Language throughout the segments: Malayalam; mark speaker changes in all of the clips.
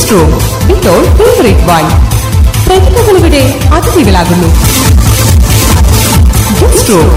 Speaker 1: ഗസ്റ്റ് റൂം ഇപ്പോൾ ഫേവറേറ്റ് വൈൻ പ്രതിഭകളിവിടെ അതിഥികളാകുന്നു guest room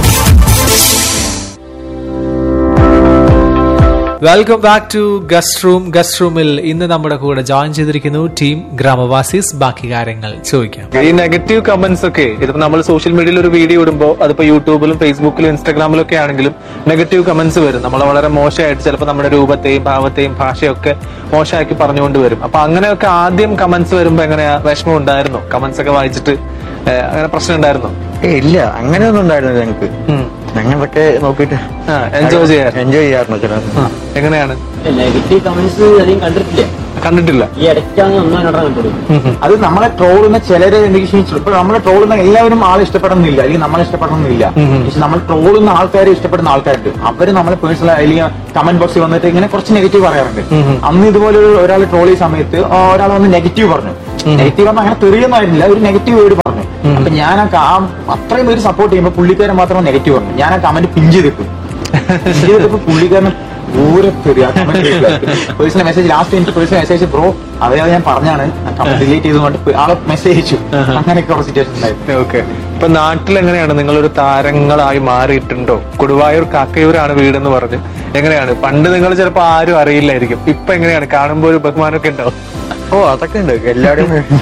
Speaker 2: welcome back to guest room guest റൂമിൽ ഇന്ന് നമ്മുടെ കൂടെ ജോയിൻ ചെയ്തിരിക്കുന്നു ടീം ഗ്രാമവാസീസ് ബാക്കി കാര്യങ്ങൾ ചോദിക്കാം
Speaker 3: ഈ നെഗറ്റീവ് കമന്റ്സ് ഒക്കെ ഇതിപ്പോ നമ്മൾ സോഷ്യൽ മീഡിയയിൽ ഒരു വീഡിയോ ഇടുമ്പോൾ അതിപ്പോ യൂട്യൂബിലും ഫേസ്ബുക്കിലും ഇൻസ്റ്റാഗ്രാമിലും ഒക്കെ ആണെങ്കിലും നെഗറ്റീവ് കമന്റ്സ് വരും നമ്മൾ വളരെ മോശമായിട്ട് ചിലപ്പോൾ നമ്മുടെ രൂപത്തെയും ഭാവത്തെയും ഭാഷയൊക്കെ മോശമാക്കി പറഞ്ഞുകൊണ്ട് വരും അപ്പൊ അങ്ങനെയൊക്കെ ആദ്യം കമന്റ്സ് വരുമ്പോ എങ്ങനെയാ വിഷമം ഉണ്ടായിരുന്നു കമന്റ്സ് ഒക്കെ വായിച്ചിട്ട് ഏഹ്, അങ്ങനെ പ്രശ്നം ഉണ്ടായിരുന്നോ
Speaker 4: ഏയ് ഇല്ല അങ്ങനെയൊന്നും ഉണ്ടായിരുന്നില്ല ഞങ്ങൾക്ക് ഞങ്ങൾ ഇതൊക്കെ നോക്കിയിട്ട്
Speaker 3: ആ, enjoy ചെയ്യാറ്.
Speaker 4: എൻജോയ് ചെയ്യാറുണ്ട് ചില
Speaker 3: എങ്ങനെയാണ്
Speaker 5: നെഗറ്റീവ് കമന്റ്സ് അധികം കണ്ടിട്ടില്ല
Speaker 3: കണ്ടിട്ടില്ല
Speaker 5: ഈ ഇടയ്ക്കാണ് ഒന്നോ രണ്ടോ കണ്ടുള്ളൂ
Speaker 6: അത് നമ്മളെ ട്രോളുന്ന ചിലര് എന്തെങ്കിലും ഇപ്പൊ നമ്മളെ ട്രോളുന്ന എല്ലാവരും ആളെ ഇഷ്ടപ്പെടുന്നില്ല അല്ലെങ്കിൽ നമ്മളെ ഇഷ്ടപ്പെടണമെന്നില്ല പക്ഷെ നമ്മൾ ട്രോളുന്ന ആൾക്കാരെ ഇഷ്ടപ്പെടുന്ന ആൾക്കാരുണ്ട് അവര് നമ്മളെ പേഴ്സണൽ അല്ലെങ്കിൽ കമന്റ് ബോക്സിൽ വന്നിട്ട് ഇങ്ങനെ കുറച്ച് നെഗറ്റീവ് പറയാറുണ്ട് അന്ന് ഇതുപോലെ ഒരു ഒരാൾ ട്രോൾ ചെയ്ത സമയത്ത് ഒരാൾ വന്ന് നെഗറ്റീവ് പറഞ്ഞു നെഗറ്റീവ് പറഞ്ഞാൽ അങ്ങനെ തെറിയൊന്നായിരുന്നില്ല ഒരു നെഗറ്റീവ് വേർഡ് പറഞ്ഞു അപ്പൊ ഞാൻ ആ ക- ആ അത്രയും പേര് സപ്പോർട്ട് ചെയ്യുമ്പോൾ പുള്ളിക്കാരൻ മാത്രം നെഗറ്റീവ് പറഞ്ഞു ഞാൻ ആ കമന്റ് പിഞ്ച് ചെയ്തിട്ടു പിഞ്ച് ചെയ്തിട്ടപ്പോ പുള്ളിക്കാരൻ ദൂരത്തെറി ആ കമന്റ് പേഴ്സണൽ മെസ്സേജ് ലാസ്റ്റ് എനിക്ക് പേഴ്സണൽ മെസ്സേജ് ബ്രോ അതേ ഞാൻ പറഞ്ഞാണ് കമന്റ് ഡിലീറ്റ് ചെയ്തുകൊണ്ട് ആളെ മെസ്സേജ് അയച്ചു അങ്ങനെയൊക്കെ കുറച്ച് സിറ്റുവേഷൻ ഉണ്ടായിരുന്നു
Speaker 3: ഓക്കെ ഇപ്പൊ നാട്ടിൽ എങ്ങനെയാണ് നിങ്ങളൊരു താരങ്ങളായി മാറിയിട്ടുണ്ടോ കൊടുവായൂർ കാക്കയൂരാണ് വീടെന്ന് പറഞ്ഞ് എങ്ങനെയാണ് പണ്ട് നിങ്ങൾ ചിലപ്പോ ആരും അറിയില്ലായിരിക്കും ഇപ്പൊ എങ്ങനെയാണ് കാണുമ്പോ ഒരു ബഹുമാനമൊക്കെ ഉണ്ടാവും
Speaker 4: ഓ അതൊക്കെ ഉണ്ട് എല്ലാവരും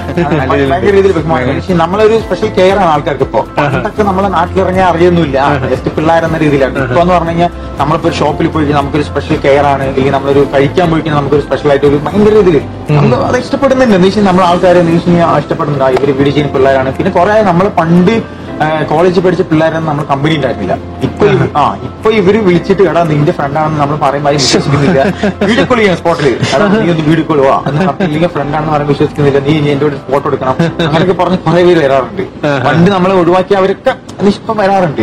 Speaker 6: ഭയങ്കര രീതിയിൽ ബഹുമാനം പക്ഷെ നമ്മളൊരു സ്പെഷ്യൽ കെയർ ആണ് ആൾക്കാർക്ക് ഇപ്പൊ പണ്ടൊക്കെ നമ്മളെ നാട്ടിലിറങ്ങിയാൽ അറിയൊന്നുമില്ല ജസ്റ്റ് പിള്ളേരെന്ന രീതിയിലാണ് ഇപ്പൊ എന്ന് പറഞ്ഞു കഴിഞ്ഞാൽ നമ്മളിപ്പോ ഒരു ഷോപ്പിൽ പോയി കഴിഞ്ഞാൽ നമുക്കൊരു സ്പെഷ്യൽ കെയർ ആണ് അല്ലെങ്കിൽ നമ്മളൊരു കഴിക്കാൻ പോയി കഴിഞ്ഞാൽ നമുക്കൊരു സ്പെഷ്യൽ ആയിട്ട് ഒരു ഭയങ്കര രീതിയിൽ നമ്മൾ അത് ഇഷ്ടപ്പെടുന്നുണ്ട് എന്ന് വെച്ചാൽ നമ്മൾ ആൾക്കാരെ എന്ന് വെച്ച് കഴിഞ്ഞാൽ ഇഷ്ടപ്പെടുന്നുണ്ട് ഇവര് വീട് ചെയ്യുന്ന പിള്ളേരാണ് പിന്നെ കുറെ നമ്മൾ പണ്ട് കോളേജിൽ പഠിച്ച പിള്ളേരൊന്നും നമ്മൾ കമ്പനി ഉണ്ടായിരുന്നില്ല ഇപ്പൊ ഇവ- ആ ഇപ്പൊ ഇവര് വിളിച്ചിട്ട് എടാ നിന്റെ ഫ്രണ്ടാണെന്ന് നമ്മൾ പറയുമ്പോൾ അത് വിശ്വസിക്കുന്നില്ല വീഡിയോ കോൾ ചെയ്യാം സ്പോട്ടിൽ എടാ നീ ഒന്ന് വീഡിയോ കോൾ വാ ഇല്ലെങ്കിൽ ഫ്രണ്ടാണെന്ന് പറയുമ്പോൾ വിശ്വസിക്കുന്നില്ല നീ ഇനി എന്റെ ഒരു ഫോട്ടോ എടുക്കണം അങ്ങനെയൊക്കെ പറഞ്ഞ് കുറെ പേര് വരാറുണ്ട് പണ്ട് നമ്മളെ ഒഴിവാക്കി അവരൊക്കെ ഇപ്പം വരാറുണ്ട്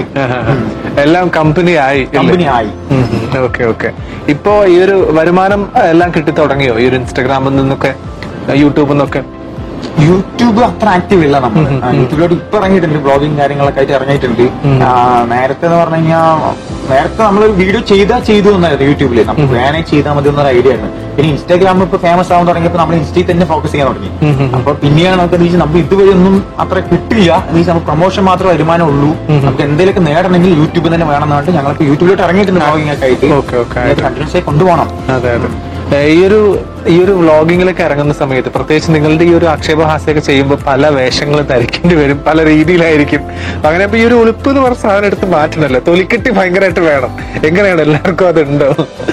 Speaker 3: എല്ലാം കമ്പനി ആയി
Speaker 6: കമ്പനി ആയി
Speaker 3: ഓക്കെ ഓക്കെ ഇപ്പോ ഈ ഒരു വരുമാനം എല്ലാം കിട്ടി തുടങ്ങിയോ ഈ ഒരു ഇൻസ്റ്റാഗ്രാമിൽ നിന്നൊക്കെ യൂട്യൂബിൽ നിന്നൊക്കെ
Speaker 6: യൂട്യൂബ് അത്ര ആക്റ്റീവ് ഇല്ല നമ്മൾ ആ, യൂട്യൂബിലോട്ട് ഇപ്പൊ ഇറങ്ങിയിട്ടുണ്ട് ബ്ലോഗിങ് കാര്യങ്ങളൊക്കെ ആയിട്ട് ഇറങ്ങിയിട്ടുണ്ട് ആ, നേരത്തെ എന്ന് പറഞ്ഞു കഴിഞ്ഞാൽ നേരത്തെ നമ്മൾ വീഡിയോ ചെയ്താൽ ചെയ്തു എന്നായിരുന്നു യൂട്യൂബില് നമുക്ക് വേണേ ചെയ്താൽ മതി എന്നൊരു ഐഡിയ ആയിരുന്നു പിന്നെ ഇൻസ്റ്റാഗ്രാമിൽ ഇപ്പൊ ഫേമസ് ആവാൻ തുടങ്ങിയപ്പോൾ നമ്മൾ ഇൻസ്റ്റയിൽ തന്നെ ഫോക്കസ് ചെയ്യാൻ തുടങ്ങി അപ്പൊ പിന്നെയാണ് നമുക്ക് എന്താ വെച്ചാൽ നമുക്ക് ഇതുവരെ ഒന്നും അത്ര കിട്ടില്ല എന്ന് വെച്ചാൽ നമുക്ക് പ്രൊമോഷൻ മാത്രമേ വരുമാനം ഉള്ളൂ നമുക്ക് എന്തെങ്കിലുമൊക്കെ നേടണമെങ്കിൽ യൂട്യൂബ് തന്നെ വേണം എന്ന് പറഞ്ഞിട്ട് ഞങ്ങൾക്ക് യൂട്യൂബിലോട്ട് ഇറങ്ങിയിട്ടുണ്ട് ബ്ലോഗിംഗ് ഒക്കെ ആയിട്ട്
Speaker 3: Okay, okay, ആയിട്ട്.
Speaker 6: കണ്ടിന്യൂസ് ആയി കൊണ്ടുപോകണം
Speaker 3: അതെ അതെ ഏ, ഈ ഒരു ഈ ഒരു വ്ളോഗിങ്ങിലൊക്കെ ഇറങ്ങുന്ന സമയത്ത് പ്രത്യേകിച്ച് നിങ്ങളുടെ ഈ ഒരു ആക്ഷേപഹാസ്യമൊക്കെ ചെയ്യുമ്പോൾ പല വേഷങ്ങളും ധരിക്കേണ്ടി വരും പല രീതിയിലായിരിക്കും അങ്ങനെ ഇപ്പൊ ഈ ഒരു ഉളുപ്പ് എന്ന് പറഞ്ഞ സാധനം എടുത്ത് മാറ്റണല്ലോ തൊലിക്കെട്ടി ഭയങ്കരമായിട്ട് വേണം എങ്ങനെയാണ് എല്ലാവർക്കും അതുണ്ടോ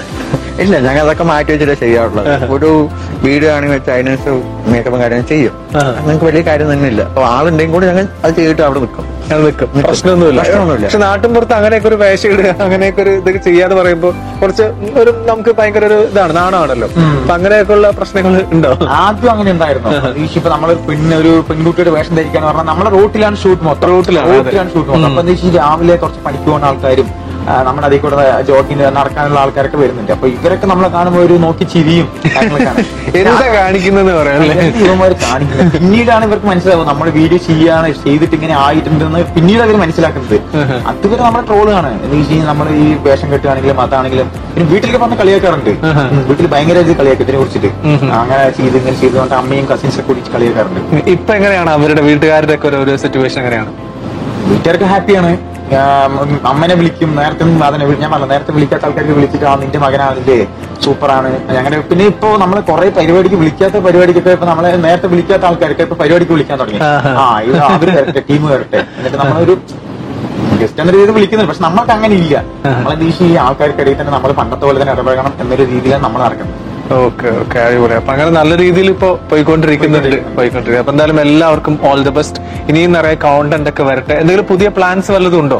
Speaker 4: ഇല്ല ഞങ്ങൾ അതൊക്കെ മാറ്റി വെച്ചിട്ട് ചെയ്യാറുള്ളത് ഒരു വീഡിയോ ആണെങ്കിൽ വെച്ച് അതിനനുസരിച്ച് മേക്കപ്പും കാര്യം ചെയ്യും നിങ്ങൾക്ക് വലിയ കാര്യം തന്നെ ഇല്ല അപ്പൊ ആളുണ്ടെങ്കിൽ കൂടി ഞങ്ങൾ അത് ചെയ്തിട്ട് അവിടെ നിൽക്കും
Speaker 3: അത് നിൽക്കും പ്രശ്നമൊന്നുമില്ല
Speaker 4: പ്രശ്നമൊന്നുമില്ല.
Speaker 3: പക്ഷെ നാട്ടിൻ പുറത്ത് അങ്ങനെയൊക്കെ ഒരു വേഷം ഇടുക അങ്ങനെയൊക്കെ ഒരു ഇത് ചെയ്യാന്ന് പറയുമ്പോൾ കുറച്ച് ഒരു നമുക്ക് ഭയങ്കര ഒരു ഇതാണ് നാണമാണല്ലോ അപ്പൊ അങ്ങനെയൊക്കെ ഉള്ള പ്രശ്നങ്ങൾ ഉണ്ടോ
Speaker 6: ആദ്യം അങ്ങനെ ഉണ്ടായിരുന്നു ഇപ്പൊ നമ്മൾ പിന്നെ ഒരു പെൺകുട്ടിയുടെ വേഷം ധരിക്കാന്ന് പറഞ്ഞാൽ നമ്മളെ റോട്ടിലാണ് ഷൂട്ട് മൊത്തം
Speaker 3: റോട്ടിലാണ്, അതെ.
Speaker 6: റോട്ടിലാണ് ഷൂട്ട് മൊത്തം അപ്പൊ എന്താ വെച്ചാൽ രാവിലെ കുറച്ച് പണിക്ക് പോകുന്ന ആൾക്കാരും ആ, നമ്മുടെ അതിൽ കൂടെ ജോഗിന് നടക്കാനുള്ള ആൾക്കാരൊക്കെ വരുന്നുണ്ട് അപ്പൊ ഇവരൊക്കെ നമ്മളെ കാണുമ്പോൾ ഒരു നോക്കി ചിരിയും കാര്യങ്ങളൊക്കെയാണ്.
Speaker 3: എന്താ കാണിക്കുന്നതെന്ന് പറയാം അല്ലേ
Speaker 6: എന്ത് ഇവന്മാര് കാണിക്കുന്നത് പിന്നീടാണ് ഇവർക്ക് മനസ്സിലാവും നമ്മൾ വീഡിയോ ചെയ്യാണ് ചെയ്തിട്ട് ഇങ്ങനെ ആയിട്ടുണ്ടെന്ന് പിന്നീട് അവർ മനസ്സിലാക്കുന്നത് അതുവരെ നമ്മളെ ട്രോളാണ് എന്ന് വെച്ച് കഴിഞ്ഞാൽ നമ്മൾ ഈ വേഷം കെട്ടുകയാണെങ്കിലും അതാണെങ്കിലും പിന്നെ വീട്ടിലൊക്കെ പറഞ്ഞ് കളിയാക്കാറുണ്ട് ഉം, വീട്ടിൽ ഭയങ്കര ഇത് കളിയാക്കും ഇതിനെ കുറിച്ചിട്ട് അങ്ങനെ ചെയ്ത് ഇങ്ങനെ ചെയ്തുകൊണ്ട് അമ്മയും കസിൻസ് ഒക്കെ കൂടി കളിയാക്കാറുണ്ട്
Speaker 3: ഇപ്പൊ എങ്ങനെയാണ് അവരുടെ വീട്ടുകാരുടെ ഒക്കെ ഒരു സിറ്റുവേഷൻ എങ്ങനെയാണ്
Speaker 6: വീട്ടുകാർക്ക് ഹാപ്പിയാണ് അമ്മനെ വിളിക്കും നേരത്തെ ഒന്നും അതിനെ വിളി- ഞാൻ പറഞ്ഞ നേരത്തെ വിളിക്കാത്ത ആൾക്കാർക്ക് വിളിച്ചിട്ട് ആ നിന്റെ മകനാണില്ലേ സൂപ്പറാണ് അങ്ങനെ പിന്നെ ഇപ്പൊ നമ്മളെ കുറെ പരിപാടിക്ക് വിളിക്കാത്ത പരിപാടിക്കൊക്കെ ഇപ്പൊ നമ്മളെ നേരത്തെ വിളിക്കാത്ത ആൾക്കാർക്ക് ഇപ്പൊ പരിപാടിക്ക് വിളിക്കാൻ തുടങ്ങി ആ ഇത് അവര് വരട്ടെ ടീം വരട്ടെ എന്നിട്ട് നമ്മളൊരു ഗസ്റ്റ് എന്ന രീതിയിൽ വിളിക്കുന്നുണ്ട് പക്ഷെ നമ്മൾക്ക് അങ്ങനെ ഇല്ല നമ്മളെ ഈ ആൾക്കാർക്കിടയിൽ തന്നെ നമ്മൾ പണ്ടത്തെ പോലെ തന്നെ ഇടപഴകണം എന്നൊരു രീതിയിലാണ് നമ്മൾ നടക്കുന്നത്
Speaker 3: ഓക്കെ ഓക്കെ അടിപൊളി അപ്പൊ അങ്ങനെ നല്ല രീതിയിൽ ഇപ്പൊ പോയിക്കൊണ്ടിരിക്കുന്നുണ്ട് പോയിക്കൊണ്ടിരിക്കുക അപ്പൊ എന്തായാലും എല്ലാവർക്കും ഓൾ ദി ബെസ്റ്റ് ഇനിയും നിറയെ കോണ്ടന്റ് ഒക്കെ വരട്ടെ എന്തെങ്കിലും പുതിയ പ്ലാൻസ് വല്ലതും ഉണ്ടോ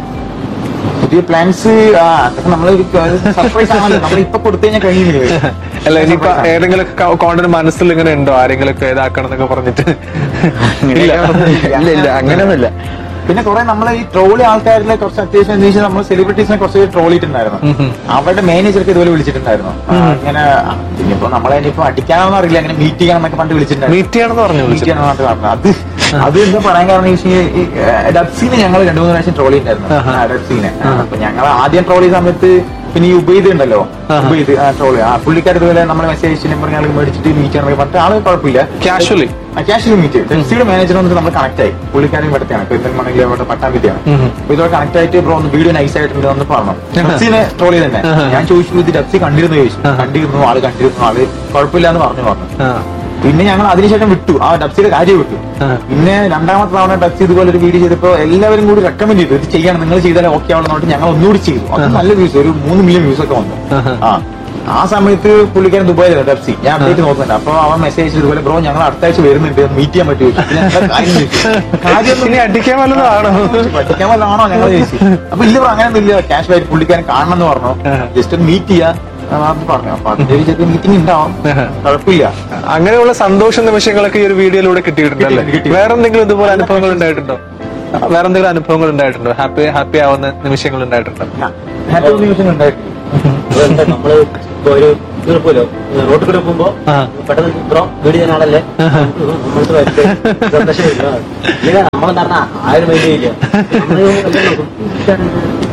Speaker 6: പുതിയ പ്ലാൻസ് അതൊക്കെ നമ്മളൊരു സർപ്രൈസ് ആണല്ലോ നമ്മൾ ഇപ്പൊ കൊടുത്തു കഴിഞ്ഞാൽ കഴിയുന്നില്ലേ
Speaker 3: അല്ല ഇനിയിപ്പോ ഏതെങ്കിലും കോണ്ടന്റ് മനസ്സിൽ ഇങ്ങനെ ഉണ്ടോ ആരെങ്കിലും ഒക്കെ ഇതാക്കണം എന്നൊക്കെ പറഞ്ഞിട്ട്
Speaker 4: ഇല്ല ഇല്ല ഇല്ല അങ്ങനെയൊന്നുമില്ല
Speaker 6: പിന്നെ കുറെ നമ്മളെ ഈ ട്രോളി ആൾക്കാരിലെ കുറച്ച് അത്യാവശ്യം എന്താ വെച്ചാൽ നമ്മൾ സെലിബ്രിറ്റീസിനെ കുറച്ച് ട്രോളിയിട്ടുണ്ടായിരുന്നു അവരുടെ മാനേജർക്ക് ഇതുപോലെ വിളിച്ചിട്ടുണ്ടായിരുന്നു ആ, ഇങ്ങനെ ആ, ഇനിയിപ്പോ നമ്മളെ ഇനിയിപ്പോ അടിക്കാനൊന്നും അറിയില്ല അങ്ങനെ മീറ്റ് ചെയ്യണം എന്നൊക്കെ പണ്ട് വിളിച്ചിട്ടുണ്ടായിരുന്നു
Speaker 3: മീറ്റ് ചെയ്യണമെന്ന് പറഞ്ഞു
Speaker 6: മീറ്റ് ചെയ്യണം എന്നൊക്കെ പറഞ്ഞു അത് അത് എന്താ പറയാൻ കാരണം എന്ന് വെച്ച് കഴിഞ്ഞാൽ ഈ, ഏ, ഡബ്സീനെ ഞങ്ങൾ രണ്ടു മൂന്ന് പ്രാവശ്യം ട്രോൾ ചെയ്തിട്ടുണ്ടായിരുന്നു ആ, ഡബ്സീനെ അപ്പൊ ഞങ്ങൾ ആദ്യം ട്രോൾ ചെയ്ത സമയത്ത് പിന്നെ ഈ ഉപയോഗിത് ഉണ്ടല്ലോ ഉപയോഗിത് ട്രോള് ആ പുള്ളിക്കാർ ഇതുപോലെ നമ്മളെ മെസ്സേജ് നമ്പർ ഞങ്ങൾ മേടിച്ചിട്ട് മീറ്റ് ചെയ്യണമെങ്കിൽ പറഞ്ഞിട്ട് ആള് കുഴപ്പമില്ല
Speaker 3: കാഷ്വലി
Speaker 6: ക്യാഷ്വലി മീറ്റ് ചെയ്യും ടെക്സിയുടെ മാനേജർ വന്നിട്ട് നമ്മൾ കണക്ട് ആയി പുള്ളിക്കാരൻ ഇവിടത്തെയാണ് പെരുന്തൽമണ്ണിൽ ഇവിടെ പട്ടാമ്പിത്തെയാണ് അപ്പൊ ഇതോടെ കണക്ട് ആയിട്ട് ബ്രോ ഒന്ന് വീഡിയോ നൈസ് ആയിട്ടുണ്ട് എന്ന് പറഞ്ഞു ഡബ്സിനെ ട്രോൾ ചെയ്ത് തന്നെ ഞാൻ ചോദിച്ചു ഇത് ഡബ്സി കണ്ടിരുന്നു ചോദിച്ചു കണ്ടിരുന്നു ആള് കണ്ടിരുന്നു ആള് കുഴപ്പമില്ല എന്ന് പറഞ്ഞു പറഞ്ഞു പിന്നെ ഞങ്ങൾ അതിനുശേഷം വിട്ടു ആ ഡബ്സിയുടെ കാര്യം വിട്ടു പിന്നെ രണ്ടാമത്തെ തവണ ഡബ്സി ഇതുപോലെ ഒരു വീഡിയോ ചെയ്തപ്പോ എല്ലാവരും കൂടി റെക്കമെൻഡ് ചെയ്തു ഇത് ചെയ്യണം നിങ്ങൾ ചെയ്താലേ ഓക്കെ ആവുന്ന ഞങ്ങൾ ഒന്നുകൂടി ചെയ്തു അത് നല്ല വ്യൂസ് ഒരു മൂന്ന് മില്യൺ വ്യൂസ് ഒക്കെ വന്നു ആ ആ സമയത്ത് പുള്ളിക്കാരൻ ദുബായിലാണ് ഡബ്സി ഞാൻ അപ്ഡേറ്റ് നോക്കുന്നുണ്ട് അപ്പൊ അവൻ മെസ്സേജ് ഇതുപോലെ ബ്രോ ഞങ്ങൾ അടുത്ത ആഴ്ച വരുന്നുണ്ട് മീറ്റ് ചെയ്യാൻ പറ്റുമോ ചോദിച്ചു. ഞാൻ എന്താ കാര്യം ചോദിച്ചു. കാര്യം
Speaker 3: ഇനി അടിക്കാൻ വല്ലതാണോ
Speaker 6: പറ്റിക്കാൻ വല്ലതാണോ ഞങ്ങൾ ചോദിച്ചു അപ്പൊ ഇല്ല ബ്രോ അങ്ങനെയൊന്നും ഇല്ല ക്യാഷ് ആയിട്ട് പുള്ളിക്കാരൻ കാണണം എന്ന് പറഞ്ഞു ജസ്റ്റ് ഒന്ന് മീറ്റ് ചെയ്യാ ആ, അത് പറഞ്ഞു അപ്പൊ അതിന്റെ ഒരു മീറ്റിംഗ് ഉണ്ടാവും കുഴപ്പമില്ല
Speaker 3: അങ്ങനെയുള്ള സന്തോഷ നിമിഷങ്ങളൊക്കെ ഈ ഒരു വീഡിയോയിലൂടെ കിട്ടിയിട്ടുണ്ടല്ലേ
Speaker 6: കിട്ടി, കിട്ടി.
Speaker 3: വേറെ എന്തെങ്കിലും ഇതുപോലെ അനുഭവങ്ങൾ ഉണ്ടായിട്ടുണ്ടോ വേറെ എന്തെങ്കിലും അനുഭവങ്ങൾ ഉണ്ടായിട്ടുണ്ടോ ഹാപ്പി ഹാപ്പി ആവുന്ന നിമിഷങ്ങൾ ഉണ്ടായിട്ടുണ്ടോ
Speaker 6: ഹാപ്പി നിമിഷം ഉണ്ടായിട്ടില്ല
Speaker 5: അതെന്താ നമ്മള് ഇപ്പൊ ഒരു ഇത് പോലോ റോട്ടിൽ കൂടെ പോകുമ്പോ
Speaker 3: ആ.
Speaker 5: പെട്ടെന്ന് ബ്രോ വീട് ചെയ്യുന്ന ആളല്ലേ നമ്മൾക്ക് വരട്ടെ. സന്തോഷമില്ല ഇല്ല നമ്മളെന്ന് പറഞ്ഞാ ആ ഒരു മൈൻഡ് ഇല്ല നമ്മള് എല്ലാം നോക്കും. ഇതാണ്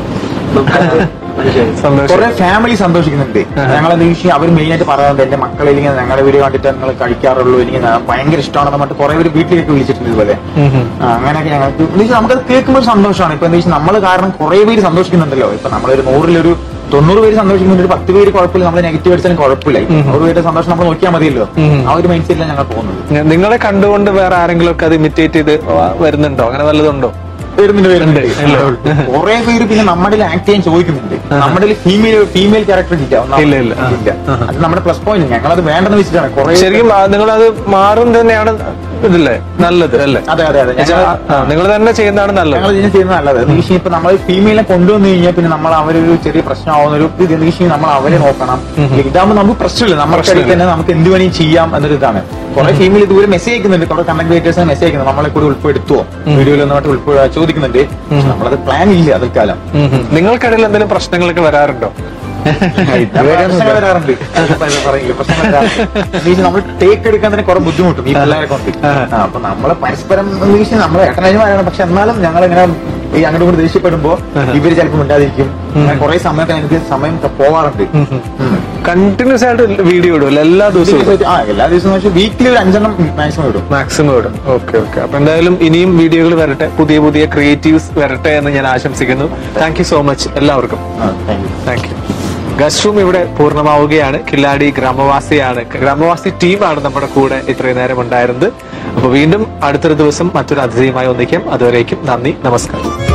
Speaker 5: നമ്മുടെ മനുഷ്യൻ
Speaker 3: സന്തോഷം
Speaker 6: കുറെ ഫാമിലി സന്തോഷിക്കുന്നുണ്ട് ഞങ്ങൾ എന്താ വെച്ചാൽ അവർ മെയിൻ ആയിട്ട് പറയാറുണ്ട് എന്റെ മക്കളെ ഇല്ലെങ്കിൽ ഞങ്ങളുടെ വീഡിയോ കണ്ടിട്ട് നിങ്ങൾ കഴിക്കാറുള്ളൂ അല്ലെങ്കിൽ ഞാൻ ഭയങ്കര ഇഷ്ടമാണെന്ന് പറഞ്ഞിട്ട് കുറെ പേര് വീട്ടിലേക്ക് വിളിച്ചിട്ടുണ്ട് ഇതുപോലെ ആ, അങ്ങനെയൊക്കെ ഞങ്ങൾക്ക് എന്ന് വെച്ചാൽ നമുക്കത് കേൾക്കുമ്പോൾ ഒരു സന്തോഷമാണ് ഇപ്പൊ എന്താ വെച്ചാൽ നമ്മൾ കാരണം കുറെ പേര് സന്തോഷിക്കുന്നുണ്ടല്ലോ ഇപ്പൊ നമ്മളൊരു നൂറിലൊരു തൊണ്ണൂറ് പേര് സന്തോഷിക്കുന്നുണ്ട് ഒരു പത്ത് പേര് കുഴപ്പമില്ല നമ്മൾ നെഗറ്റീവ് അടിച്ചാലും കുഴപ്പമില്ല ഇപ്പൊ നൂറ് പേരുടെ സന്തോഷം നമ്മൾ നോക്കിയാൽ മതിയല്ലോ ആ ഒരു മൈൻഡ് സെറ്റിലാണ് ഞങ്ങൾ പോകുന്നത്
Speaker 3: നിങ്ങളെ കണ്ടുകൊണ്ട് വേറെ ആരെങ്കിലും ഒക്കെ അത് ഇമിറ്റേറ്റ് ചെയ്ത് വരുന്നുണ്ടോ അങ്ങനെ വല്ലതുണ്ടോ
Speaker 6: വരുന്നുണ്ട് വരുന്നുണ്ട് കുറെ പേര് പിന്നെ നമ്മുടെ ആക്ട് ചെയ്യാൻ ചോദിക്കുന്നുണ്ട് നമ്മുടെ ഫീമെയിൽ ഫീമെയിൽ ക്യാരക്ടർ ഇല്ല ഒന്നാമത്.
Speaker 3: ഇല്ല, ഇല്ല.
Speaker 6: ഇല്ല അത് നമ്മുടെ പ്ലസ് പോയിന്റ് ഞങ്ങളത് വേണ്ടെന്ന് വെച്ചിട്ടാണ് കുറെ
Speaker 3: ശരിക്കും നിങ്ങൾ അത് മാറും തന്നെയാണ് ഇതില്ലേ നല്ലത് അല്ലേ
Speaker 6: അതെ അതെ അതെ ഞങ്ങൾ
Speaker 3: നിങ്ങൾ തന്നെ ചെയ്യുന്നതാണ് നല്ലത്
Speaker 6: ഞങ്ങൾ ഇതിനെ ചെയ്യുന്നത് നല്ലത് നീഷി ഇപ്പൊ നമ്മൾ ഫീമെയിലെ കൊണ്ടുവന്നു കഴിഞ്ഞാൽ പിന്നെ നമ്മൾ അവരൊരു ചെറിയ പ്രശ്നമാവുന്ന ഒരു ഇത് നീഷി നമ്മൾ അവരെ നോക്കണം ഇതാകുമ്പോൾ നമുക്ക് പ്രശ്നമില്ല നമ്മുടെ കയ്യിൽ തന്നെ നമുക്ക് എന്ത് വേണമെങ്കിലും ചെയ്യാം എന്നൊരു ഇതാണ് കുറെ ഫീമെയിൽ ഇതുവരെ മെസ്സേജ് അയക്കുന്നുണ്ട് കുറെ കണ്ടന്റ് ക്രിയേറ്റേഴ്സ് മെസ്സേജ് അയക്കുന്നത് നമ്മളെ കൂടി ഉൾപ്പെടുത്തുവോ വീഡിയോയിൽ ഒന്നായിട്ട് ഉൾപ്പെടുക ചോദിക്കുന്നുണ്ട് പക്ഷെ നമ്മളത് പ്ലാൻ ഇല്ല തൽക്കാലം
Speaker 3: നിങ്ങൾക്കിടയിൽ എന്തെങ്കിലും പ്രശ്നങ്ങളൊക്കെ വരാറുണ്ടോ
Speaker 6: പ്രശ്നങ്ങൾ വരാറുണ്ട് പറയില്ല പ്രശ്നങ്ങൾ വരാറുണ്ട് നമ്മൾ ടേക്ക് എടുക്കാൻ തന്നെ കുറെ ബുദ്ധിമുട്ടും ഈ പിള്ളേരെ കൊണ്ട് ആ, അപ്പൊ നമ്മള് പരസ്പരം എന്ന് നമ്മളെ ഏട്ടനായിരുന്നു പക്ഷെ എന്നാലും ഞങ്ങൾ ഇങ്ങനെ ഈ അങ്ങോട്ട് കൂടി ദേഷ്യപ്പെടുമ്പോ ഇവര് ചിലപ്പോൾ മിണ്ടാതിരിക്കും അങ്ങനെ കുറെ സമയമൊക്കെ ഞങ്ങൾക്ക് സമയം പോവാറുണ്ട് ഉം.
Speaker 3: കണ്ടിന്യൂസ് ആയിട്ട് വീഡിയോ ഇടും എല്ലാ ദിവസവും
Speaker 6: ആ എല്ലാ ദിവസവും വീക്കിലി ഒരു അഞ്ചെണ്ണം മാക്സിമം ഇടും
Speaker 3: മാക്സിമം ഇടും ഓക്കെ ഓക്കെ അപ്പൊ എന്തായാലും ഇനിയും വീഡിയോകൾ വരട്ടെ പുതിയ പുതിയ ക്രിയേറ്റീവ്സ് വരട്ടെ എന്ന് ഞാൻ ആശംസിക്കുന്നു താങ്ക് യു സോ മച്ച് എല്ലാവർക്കും
Speaker 6: thank you
Speaker 3: thank you guest room ഇവിടെ പൂർണ്ണമാവുകയാണ് കില്ലാടി ഗ്രാമവാസിയാണ് ഗ്രാമവാസി ടീമാണ് നമ്മുടെ കൂടെ ഇത്രയും നേരം ഉണ്ടായിരുന്നത് അപ്പൊ വീണ്ടും അടുത്തൊരു ദിവസം മറ്റൊരു അതിഥിയുമായി ഒന്നിക്കാം അതുവരേക്കും നന്ദി നമസ്കാരം